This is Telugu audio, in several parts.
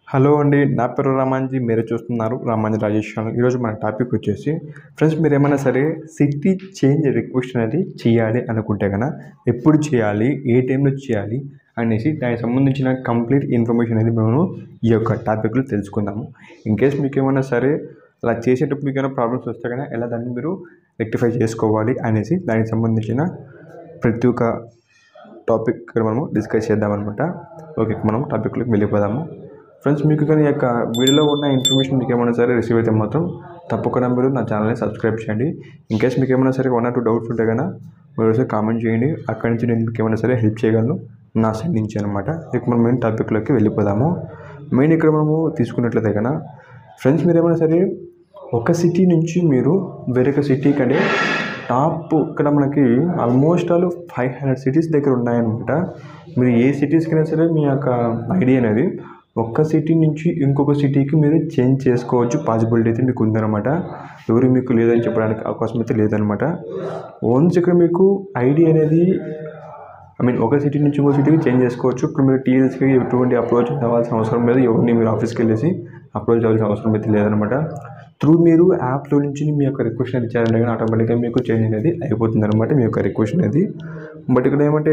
హలో అండి నా పేరు రామాంజీ మీరు చూస్తున్నారు రామాంజీ రాజేష్ ఛానల్ ఈరోజు మన టాపిక్ వచ్చేసి ఫ్రెండ్స్ మీరు ఏమైనా సరే సిటీ చేంజ్ రిక్వెస్ట్ అనేది చేయాలి అనుకుంటే కనుక ఎప్పుడు చేయాలి ఏ టైంలో చేయాలి అనేసి దానికి సంబంధించిన కంప్లీట్ ఇన్ఫర్మేషన్ అనేది మేము ఈ యొక్క టాపిక్లో తెలుసుకుందాము ఇన్ కేస్ మీకు ఏమైనా సరే అలా చేసేటప్పుడు మీకు ఏమైనా ప్రాబ్లమ్స్ వస్తే కనుక ఎలా దాన్ని మీరు రెక్టిఫై చేసుకోవాలి అనేసి దానికి సంబంధించిన ప్రతి ఒక్క టాపిక్ ఇక్కడ మనము డిస్కస్ చేద్దాం అనమాట ఓకే మనం టాపిక్లోకి వెళ్ళిపోదాము ఫ్రెండ్స్ మీకు కానీ ఈ యొక్క వీడియోలో ఉన్న ఇన్ఫర్మేషన్ మీకు ఏమైనా సరే రిసీవ్ అయితే మాత్రం తప్పకుండా మీరు నా ఛానల్ని సబ్స్క్రైబ్ చేయండి ఇన్ కేస్ మీకు ఏమైనా సరే వన్ ఆర్ టూ డౌట్స్ ఉంటే కనుక మీరు ఒకసారి కామెంట్ చేయండి అక్కడి నుంచి నేను మీకు ఏమైనా సరే హెల్ప్ చేయగలను నా సైడ్ నుంచి అనమాట ఇక మనం మెయిన్ టాపిక్లోకి వెళ్ళిపోదాము మెయిన్ ఇక్కడ మనము తీసుకున్నట్లయితే కనుక ఫ్రెండ్స్ మీరు ఏమైనా సరే ఒక సిటీ నుంచి మీరు వేరొక సిటీ కంటే టాప్ ఇక్కడ మనకి almost all five hundred cities దగ్గర ఉన్నాయన్నమాట మీరు ఏ సిటీస్కైనా సరే మీ యొక్క ఐడియా అనేది ఒక్క సిటీ నుంచి ఇంకొక సిటీకి మీరు చేంజ్ చేసుకోవచ్చు పాసిబిలిటీ అయితే మీకు ఉందన్నమాట ఎవరు మీకు లేదని చెప్పడానికి అవకాశం అయితే లేదనమాట ఓన్స్ ఇక్కడ మీకు ఐడి అనేది ఐ మీన్ ఒక సిటీ నుంచి ఇంకో సిటీకి చేంజ్ చేసుకోవచ్చు ఇప్పుడు మీరు టీఎల్స్కి ఎటువంటి అప్రోచ్ అవ్వాల్సిన అవసరం లేదు ఎవరిని మీరు ఆఫీస్కి వెళ్ళేసి అప్రోచ్ అవ్వాల్సిన అవసరం అయితే లేదనమాట త్రూ మీరు యాప్లో నుంచి మీ యొక్క రిక్వెస్ట్ అనేది ఇచ్చారంటే కానీ ఆటోమేటిక్గా మీకు చేంజ్ అనేది అయిపోతుంది అనమాట మీ యొక్క రిక్వెస్ట్ అనేది బట్ ఇక్కడ ఏమంటే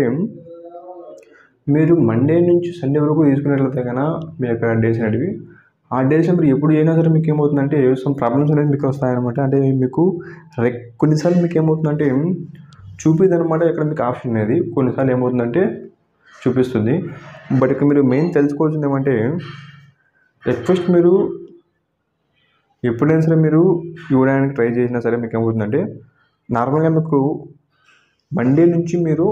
మీరు మండే నుంచి సండే వరకు తీసుకున్నట్లయితే కనుక మీ యొక్క డేస్ అనేటివి ఆ డేస్ మీరు ఎప్పుడు అయినా సరే మీకు ఏమవుతుందంటే సమ్ ప్రాబ్లమ్స్ అనేది మీకు వస్తాయన్నమాట అంటే మీకు రెక్ కొన్నిసార్లు మీకు ఏమవుతుందంటే చూపిది అనమాట ఇక్కడ మీకు ఆప్షన్ అనేది కొన్నిసార్లు ఏమవుతుందంటే చూపిస్తుంది బట్ ఇక్కడ మీరు మెయిన్ తెలుసుకోవాల్సింది ఏమంటే రిక్వెస్ట్ మీరు ఎప్పుడైనా సరే మీరు ఇవ్వడానికి ట్రై చేసినా సరే మీకు ఏమవుతుందంటే నార్మల్గా మీకు మండే నుంచి మీరు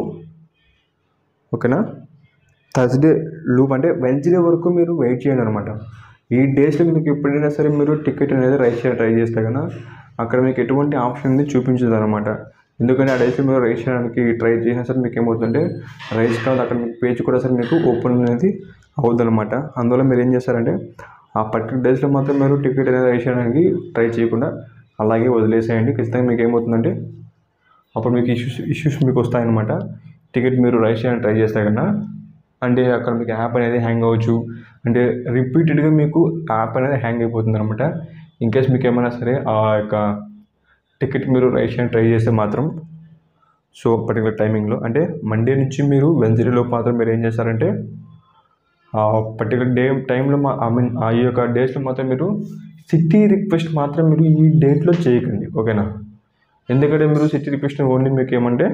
ఓకేనా థర్స్డే లూప్ అంటే వెన్స్డే వరకు మీరు వెయిట్ చేయండి అనమాట ఈ డేస్లో మీకు ఎప్పుడైనా సరే మీరు టికెట్ అనేది రైస్ చేయడానికి ట్రై చేస్తే కన్నా అక్కడ మీకు ఎటువంటి ఆప్షన్ అనేది చూపించదు అనమాట ఎందుకంటే ఆ డేస్లో మీరు రైస్ చేయడానికి ట్రై చేసినా సరే మీకు ఏమవుతుందంటే రైస్ కాదు అక్కడ మీకు పేజ్ కూడా సరే మీకు ఓపెన్ అనేది అవుద్ది అనమాట అందువల్ల మీరు ఏం చేస్తారంటే ఆ పర్టికులర్ డేస్లో మాత్రం మీరు టికెట్ అనేది రైస్ చేయడానికి ట్రై చేయకుండా అలాగే వదిలేసేయండి ఖచ్చితంగా మీకు ఏమవుతుందంటే అప్పుడు మీకు ఇష్యూస్ ఇష్యూస్ మీకు వస్తాయన్నమాట టికెట్ మీరు రైస్ చేయడానికి ట్రై చేస్తే కన్నా అంటే అక్కడ మీకు యాప్ అనేది హ్యాంగ్ అవ్వచ్చు అంటే రిపీటెడ్గా మీకు యాప్ అనేది హ్యాంగ్ అయిపోతుంది అనమాట ఇన్ కేస్ మీకు ఏమైనా సరే ఆ యొక్క టికెట్ మీరు రైస్ చేయడానికి ట్రై చేస్తే మాత్రం సో పర్టికులర్ టైమింగ్లో అంటే మండే నుంచి మీరు వెన్స్డేలో మాత్రం మీరు ఏం చేస్తారంటే ఆ పర్టికులర్ డే టైంలో మా ఐ మీన్ ఆ యొక్క డేస్లో మాత్రం మీరు సిటీ రిక్వెస్ట్ మాత్రం మీరు ఈ డేట్లో చేయకండి ఓకేనా ఎందుకంటే మీరు సిటీ రిక్వెస్ట్ ఓన్లీ మీకు ఏమంటే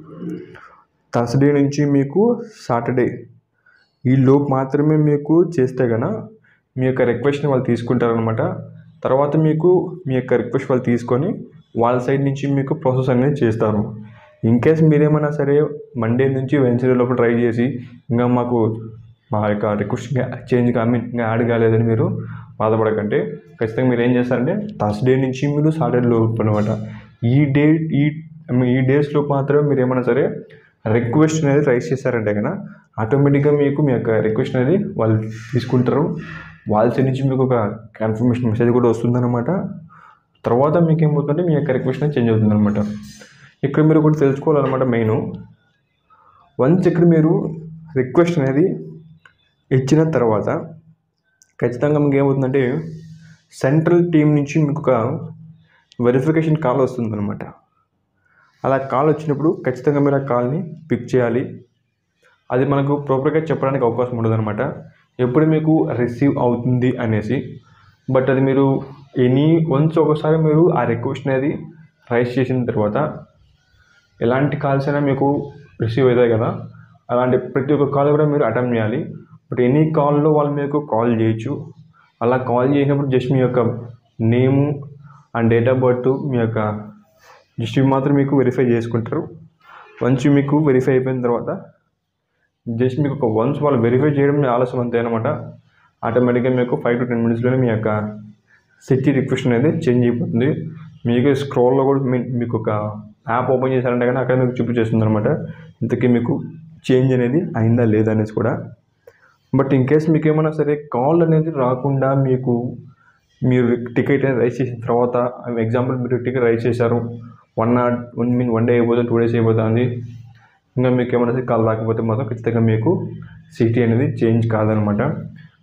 థర్స్డే నుంచి మీకు సాటర్డే ఈ లోపు మాత్రమే మీకు చేస్తే గన మీ యొక్క రిక్వెస్ట్ని వాళ్ళు తీసుకుంటారనమాట తర్వాత మీకు మీ యొక్క రిక్వెస్ట్ వాళ్ళు తీసుకొని వాళ్ళ సైడ్ నుంచి మీకు ప్రాసెస్ అనేది చేస్తారు ఇన్ కేస్ మీరేమైనా సరే మండే నుంచి వెన్స్డే లోపల ట్రై చేసి ఇంకా మాకు మా యొక్క రిక్వెస్ట్ చేంజ్ ఐ మీన్ ఇంకా యాడ్ కాలేదని మీరు బాధపడకంటే ఖచ్చితంగా మీరు ఏం చేస్తారంటే థర్స్డే నుంచి మీరు సాటర్డే లోపు అనమాట ఈ డే ఈ I mean, ఈ డేస్లో మాత్రమే మీరు ఏమైనా సరే రిక్వెస్ట్ అనేది రైస్ చేశారంటే కనుక ఆటోమేటిక్గా మీకు మీ యొక్క రిక్వెస్ట్ అనేది వాళ్ళు తీసుకుంటారు వాళ్ళ సైడ్ నుంచి మీకు ఒక కన్ఫర్మేషన్ మెసేజ్ కూడా వస్తుందన్నమాట తర్వాత మీకు ఏమవుతుందంటే మీ యొక్క రిక్వెస్ట్ అనేది చేంజ్ అవుతుందన్నమాట ఇక్కడ మీరు ఒకటి తెలుసుకోవాలన్నమాట మెయిన్ వన్స్ ఇక్కడ మీరు రిక్వెస్ట్ అనేది ఇచ్చిన తర్వాత ఖచ్చితంగా మీకు ఏమవుతుందంటే సెంట్రల్ టీం నుంచి మీకు ఒక వెరిఫికేషన్ కాల్ వస్తుందన్నమాట అలా కాల్ వచ్చినప్పుడు ఖచ్చితంగా మీరు ఆ కాల్ని పిక్ చేయాలి అది మనకు ప్రాపర్గా చెప్పడానికి అవకాశం ఉండదన్నమాట ఎప్పుడు మీకు రిసీవ్ అవుతుంది అనేసి బట్ అది మీరు ఎనీ వన్స్ ఒకసారి మీరు ఆ రిక్వెస్ట్ అనేది రైస్ చేసిన తర్వాత ఎలాంటి కాల్స్ అయినా మీకు రిసీవ్ అవుతాయి కదా అలాంటి ప్రతి ఒక్క కాల్ కూడా మీరు అటెంప్ట్ చేయాలి బట్ ఎనీ కాల్లో వాళ్ళు మీకు కాల్ చేయొచ్చు అలా కాల్ చేసినప్పుడు జస్ట్ మీ యొక్క name and date of birth మీ యొక్క జస్ట్ ఇవి మాత్రం మీకు వెరిఫై చేసుకుంటారు వన్స్ మీకు వెరిఫై అయిపోయిన తర్వాత జస్ట్ మీకు ఒక వన్స్ వాళ్ళు వెరిఫై చేయడం ఆలస్యం అంతే అనమాట ఆటోమేటిక్గా మీకు ఫైవ్ టు టెన్ మినిట్స్లోనే మీ యొక్క సిటీ రిక్వెస్ట్ అనేది చేంజ్ అయిపోతుంది మీకు స్క్రోల్లో కూడా మీ- మీకు ఒక యాప్ ఓపెన్ చేశారంటే కానీ అక్కడ మీకు చూపించేస్తుంది అనమాట ఇంతకీ మీకు చేంజ్ అనేది అయిందా లేదా అనేసి కూడా బట్ ఇన్ కేస్ మీకు ఏమైనా సరే కాల్ అనేది రాకుండా మీకు మీరు టికెట్ అనేది రైస్ చేసిన తర్వాత ఎగ్జాంపుల్ మీరు టికెట్ రైస్ చేశారు one not one mean one day అయిపోతుంది టూ డేస్ అయిపోతుంది ఇంకా మీకు ఏమైనా సరే కాల్ రాకపోతే మాత్రం ఖచ్చితంగా మీకు సిటీ అనేది చేంజ్ కాదనమాట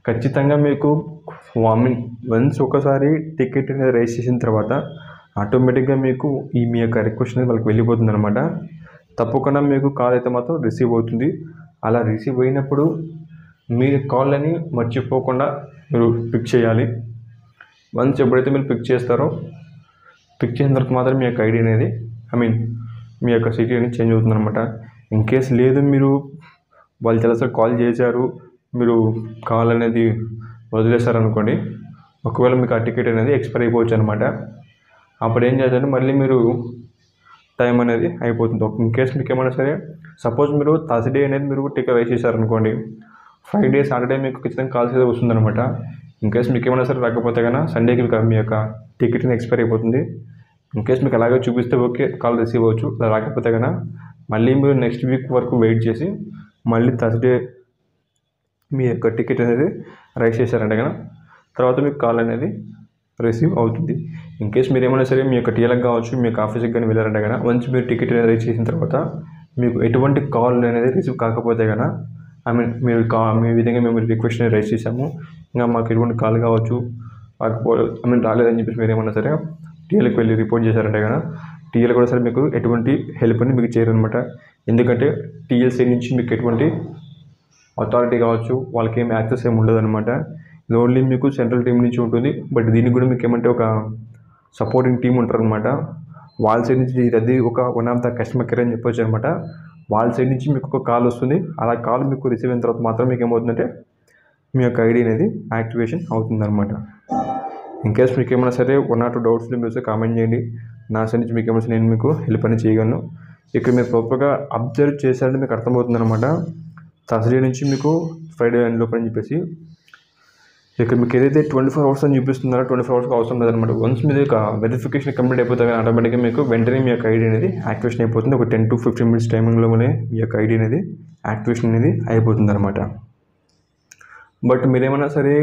ఖచ్చితంగా మీకు వామిన్ వన్స్ ఒకసారి టికెట్ అనేది రైజ్ చేసిన తర్వాత ఆటోమేటిక్గా మీకు ఈ మీ యొక్క రిక్వెస్ట్ అనేది వాళ్ళకి వెళ్ళిపోతుంది అనమాట తప్పకుండా మీకు కాల్ అయితే మాత్రం రిసీవ్ అవుతుంది అలా రిసీవ్ అయినప్పుడు మీ కాల్ అని మర్చిపోకుండా మీరు పిక్ చేయాలి వన్స్ ఎప్పుడైతే మీరు పిక్ చేస్తారో పిక్ చేసిన తర్వాత మాత్రం మీ యొక్క ఐడి అనేది ఐ మీన్ మీ యొక్క సిటీ అనేది చేంజ్ అవుతుంది అనమాట ఇన్ కేస్ లేదు మీరు వాళ్ళు చాలాసార్లు కాల్ చేశారు మీరు కాల్ అనేది వదిలేశారు అనుకోండి ఒకవేళ మీకు ఆ టికెట్ అనేది ఎక్స్పైర్ అయిపోవచ్చు అనమాట అప్పుడు ఏం చేయాలంటే మళ్ళీ మీరు టైం అనేది అయిపోతుంది ఇన్ కేస్ మీకు ఏమైనా సరే సపోజ్ మీరు థర్స్డే అనేది మీరు టికెట్ రైస్ చేశారనుకోండి ఫ్రైడే సాటర్డే మీకు ఖచ్చితంగా కాల్స్ అయితే వస్తుందన్నమాట ఇన్ కేస్ మీకు ఏమైనా సరే రాకపోతే కనుక సండేకి మీకు మీ యొక్క టికెట్ ఎక్స్పైర్ అయిపోతుంది ఇన్ కేస్ మీకు అలాగే చూపిస్తే ఓకే కాల్ రిసీవ్ అవ్వచ్చు అలా రాకపోతే కనుక మళ్ళీ మీరు నెక్స్ట్ వీక్ వరకు వెయిట్ చేసి మళ్ళీ థర్స్డే మీ యొక్క టికెట్ అనేది రైస్ చేశారంటే కనుక తర్వాత మీకు కాల్ అనేది రిసీవ్ అవుతుంది ఇన్ కేస్ మీరు ఏమైనా సరే మీ యొక్క టీఎల్కి కావచ్చు మీ యొక్క ఆఫీస్కి కానీ వెళ్ళారంటే కనుక వన్స్ మీరు టికెట్ అనేది రైస్ చేసిన తర్వాత మీకు ఎటువంటి కాల్ అనేది రిసీవ్ కాకపోతే కనుక ఐ మీన్ మీరు కా మీ విధంగా మేము రిక్వెస్ట్ రైస్ చేసాము ఇంకా మాకు ఎటువంటి కాల్ కావచ్చు కాకపోతే ఐ మీన్ రాలేదని చెప్పేసి మీరు ఏమన్నా సరే టీఎల్కి వెళ్ళి రిపోర్ట్ చేశారంటే కనుక టీఎల్ కూడా సరే మీకు ఎటువంటి హెల్ప్ అని మీకు చేయరనమాట ఎందుకంటే టీఎల్సీ నుంచి మీకు ఎటువంటి అథారిటీ కావచ్చు వాళ్ళకి ఏం యాక్సెస్ ఏమి ఉండదు అనమాట ఇది ఓన్లీ మీకు సెంట్రల్ టీం నుంచి ఉంటుంది బట్ దీనికి కూడా మీకు ఏమంటే ఒక సపోర్టింగ్ టీం ఉంటారనమాట వాళ్ళ సైడ్ నుంచి ఇది ఒక one of the customer care అని చెప్పొచ్చు అనమాట వాళ్ళ సైడ్ నుంచి మీకు ఒక కాల్ వస్తుంది అలా కాల్ మీకు రిసీవ్ అయిన తర్వాత మాత్రం మీకు ఏమవుతుందంటే మీ యొక్క ఐడి అనేది యాక్టివేషన్ అవుతుంది అనమాట ఇన్ కేస్ మీకు ఏమైనా సరే వన్ ఆర్ టూ డౌట్స్ మీరు కామెంట్ చేయండి నా సైడ్ నుంచి మీకు ఏమైనా సరే నేను మీకు హెల్ప్ అని చేయగలను ఇక్కడ మీరు ప్రాపర్గా అబ్జర్వ్ చేశారంటే మీకు అర్థమవుతుంది అనమాట థర్స్డే నుంచి మీకు ఫ్రైడే లోపల అని చెప్పేసి ఇక్కడ మీకు ఏదైతే ట్వంటీ ఫోర్ అవర్స్ అని చూపిస్తున్నారో ట్వంటీ ఫోర్ అవర్స్కి అవసరం లేదనమాట వన్స్ మీద ఒక వెరిఫికేషన్ కంప్లీట్ అయిపోతే కానీ ఆటోమేటిక్గా మీకు వెంటనే మీ యొక్క ఐడి అనేది యాక్టివేషన్ అయిపోతుంది ఒక టెన్ టు ఫిఫ్టీన్ మినిట్స్ టైమింగ్లోనే మీ యొక్క ఐడి అనేది యాక్టివేషన్ అనేది అయిపోతుంది అనమాట బట్ మీరేమైనా సరే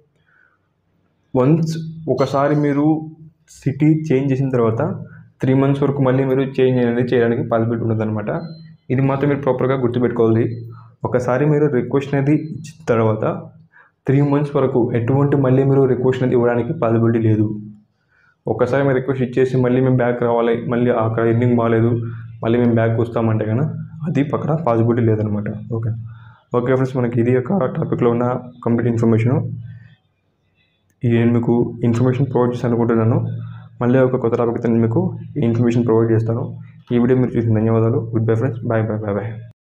వన్స్ ఒకసారి మీరు సిటీ చేంజ్ చేసిన తర్వాత త్రీ మంత్స్ వరకు మళ్ళీ మీరు చేంజ్ అనేది చేయడానికి పాసిబిలిటీ ఉండదన్నమాట ఇది మాత్రం మీరు ప్రాపర్గా గుర్తుపెట్టుకోవాలి ఒకసారి మీరు రిక్వెస్ట్ అనేది ఇచ్చిన తర్వాత త్రీ మంత్స్ వరకు ఎటువంటి మళ్ళీ మీరు రిక్వెస్ట్ అనేది ఇవ్వడానికి పాసిబిలిటీ లేదు ఒకసారి మీరు రిక్వెస్ట్ ఇచ్చేసి మళ్ళీ మేము బ్యాక్ రావాలి మళ్ళీ అక్కడ ఎండింగ్ బాగాలేదు మళ్ళీ మేము బ్యాక్ వస్తామంటే కన్నా అది పక్కన పాసిబిలిటీ లేదనమాట ఓకే ఓకే ఫ్రెండ్స్ మనకి ఇది యొక్క టాపిక్లో ఉన్న కంప్లీట్ ఇన్ఫర్మేషను ఇది నేను మీకు ఇన్ఫర్మేషన్ ప్రొవైడ్ చేస్తాను అనుకుంటున్నాను మళ్ళీ ఒక కొత్త టాపిక్ నేను మీకు ఈ ఇన్ఫర్మేషన్ ప్రొవైడ్ చేస్తాను ఈ వీడియో మీరు చూసిన ధన్యవాదాలు good bye friends bye bye bye bye